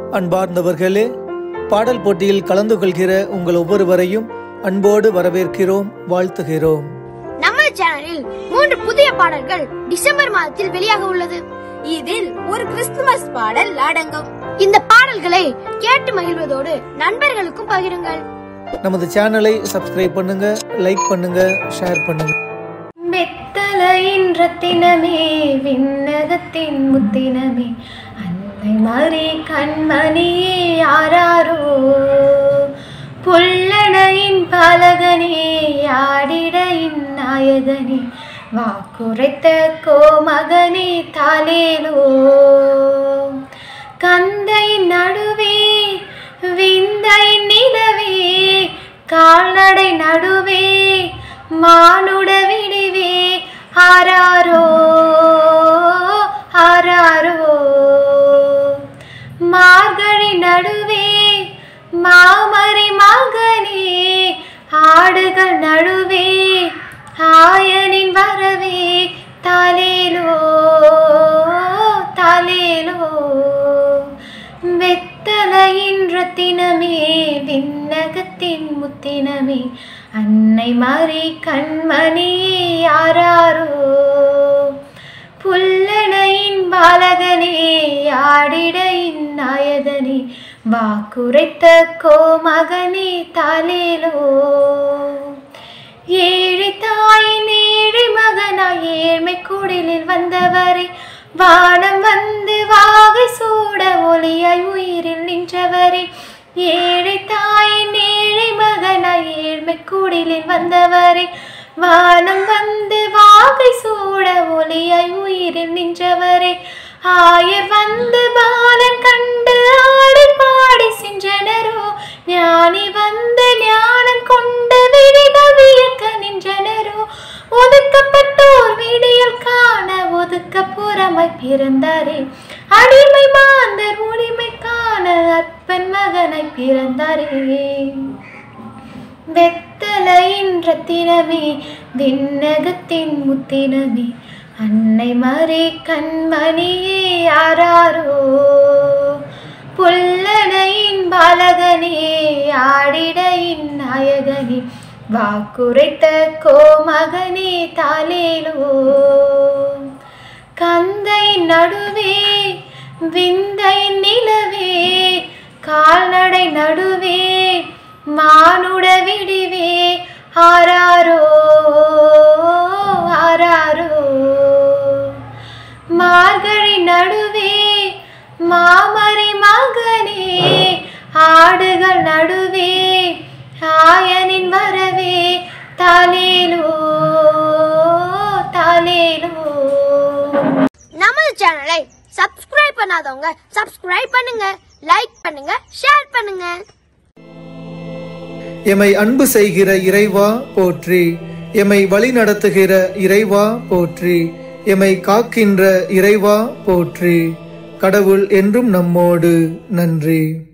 அன்பார்ந்தவர்களே பாடல் போட்டியில் கலந்து கொள்கிற உங்கள் ஒவ்வொருவரையும் அன்போடு வரவேற்கிறோம் வாழ்த்துகிறோம் நம்ம சேனலில் மூன்று புதிய பாடல்கள் டிசம்பர் மாதத்தில் வெளியாக உள்ளது இதில் ஒரு கிறிஸ்துமஸ் பாடல் அடங்கும் இந்த பாடல்களை கேட்டு மகிழ்வதோடு நண்பர்களுக்கும் பகிருங்கள் நமது சேனலை சப்ஸ்கிரைப் பண்ணுங்க லைக் பண்ணுங்க ஷேர் பண்ணுங்க வெத்தலையின் ரத்தினமே விண்ணகத்தின் முத்தினமே அன்னை மறி கண்மணியே யாராரோ புல்லணையின் பாலகனே யாடிடையின் நாயகனே வாக்குரைத்த கோமகனே தாலேலோ கந்தையின் நடுவே விந்தையின் நிலவே கால்நடை நடுவே மானுட விடிவே ஆராரோ ஆராரோ மார்கழி நடுவே மாமரி மகனே ஆடுகள் நடுவே ஆயனின் வரவே தாலேலோ தாலேலோ வெத்தலையின் ரத்தினமே விண்ணகத்தின் முத்தினமே அன்னை மாறி கண்மணியே யாராரோ புல்லணையின் பாலகனே ஆடிடையின் நாயகனே வாக்குரைத்த கோமகனே தாலேலோ ஏழை தாயின் ஏழை மகனாய் ஏழ்மை குடிலில் வந்தவரை வானம் வந்து வாகை சூட ஒளியாய் உயிரில் நின்றவரே ஏழை தாயின் ஏழை மகனாய் ஏழ்மை குடிலில் வந்தவரே வானம் வந்து வாகை சூட ஒளியாய் உயிரில் நின்றவரே ஆயர் வந்து பாலன் கண்டு ஆடி பாடி சென்றனரோ ஞானி வந்து ஞானம் கொண்டு விழிகள் வியக்க நின்றனரோ ஒதுக்கப்பட்டோர் விடியல் காண ஒதுக்க புறமாய் பிறந்தாரே அடிமை மாந்தர் உரிமை காண அற்பன் மகனை பிறந்தாரே வெத்தலையின் ரத்தினமே விண்ணகத்தின் முத்தினமே அன்னை மறி கண்மணியே யாராரோ புல்லணையின் பாலகனே ஆடிடையின் நாயகனே வாக்குரைத்த கோமகனே தாலேலோ கந்தை நடுவே விந்தை நிலவே கால்நடை நடுவே மானுட விடிவே ஆராரோ ஆராரோ மார்கழி நடுவே மாமரி மகனே ஆடுகள் நடுவே ஆயனின் வரவே தாலேலோ தாலேலோ நமது சேனலை சப்ஸ்கிரைப் பண்ணாதவங்க சப்ஸ்கிரைப் பண்ணுங்க லைக் பண்ணுங்க ஷேர் பண்ணுங்க எமை அன்பு செய்கிற இறைவா போற்றி எமை வழி நடத்துகிற இறைவா போற்றி எமை காக்கின்ற இறைவா போற்றி கடவுள் என்றும் நம்மோடு நன்றி